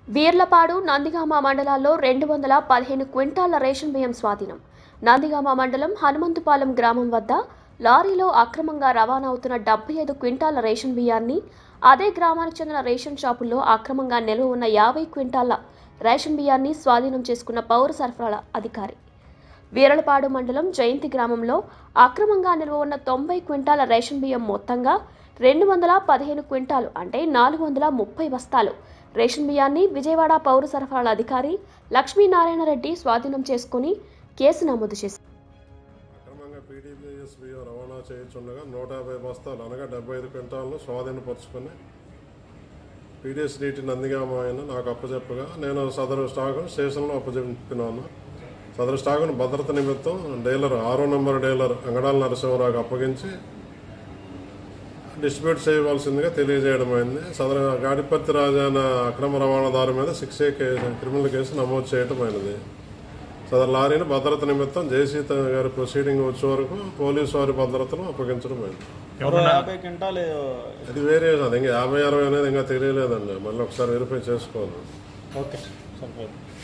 బీర్లపాడు నందిగామ మండలాల్లో రెండు వందల పదిహేను క్వింటాళ్ల రేషన్ బియ్యం స్వాధీనం నందిగామ మండలం హనుమంతుపాలెం గ్రామం వద్ద లారీలో అక్రమంగా రవాణా అవుతున్న డెబ్బై ఐదు క్వింటాళ్ల రేషన్ బియ్యాన్ని అదే గ్రామానికి చెందిన రేషన్ షాపుల్లో అక్రమంగా నిల్వ ఉన్న యాభై క్వింటాళ్ల రేషన్ బియ్యాన్ని స్వాధీనం చేసుకున్న పౌర సరఫరాల అధికారి వీరలపాడు మండలం జయంతి గ్రామంలో అక్రమంగా నిల్వ ఉన్న తొంభై క్వింటాల రేషన్ బియ్యం మొత్తంగా రెండు వందల పదిహేను క్వింటాలు అంటే నాలుగు వందల ముప్పై బస్తాలు రేషన్ బియ్యాన్ని విజయవాడ పౌర సరఫరాల అధికారి లక్ష్మీనారాయణ రెడ్డి స్వాధీనం చేసుకుని కేసు నమోదు చేశారు అక్రమంగా పీడీపీఎస్ బియ్యం రవాణా చేయించుండగా నూట యాభై బస్తాలు అనగా డెబ్బై ఐదు క్వింటాలను స్వాధీనపరుచుకొని పీడిఎస్ నీటి నందిగామ ఆయన నాకు అప్పచెప్పగా నేను సదరు స్టాకు స్టేషన్లో అప్పచెప్పినాను సదరు స్టాకును భద్రత నిమిత్తం డీలర్ ఆరో నెంబర్ డీలర్ అంగడాల నరసింహరావుకి అప్పగించి డిస్ట్రిబ్యూట్ చేయవలసిందిగా తెలియజేయడం అయింది సదరు గాడిపత్తి రాజాన అక్రమ రవాణాదారు మీద శిక్ష కేసు క్రిమినల్ కేసు నమోదు చేయడం అయినది సదరు లారీని భద్రత నిమిత్తం జయసీత గారి ప్రొసీడింగ్ వచ్చే వరకు పోలీసు వారి భద్రతను అప్పగించడం అయింది మరో యాభై క్వింటాలు అది వేరే అది ఇంకా యాభై అరవై అనేది ఇంకా తెలియలేదండి మళ్ళీ ఒకసారి వెరిఫై చేసుకోవాలి ఓకే సరిపోయింది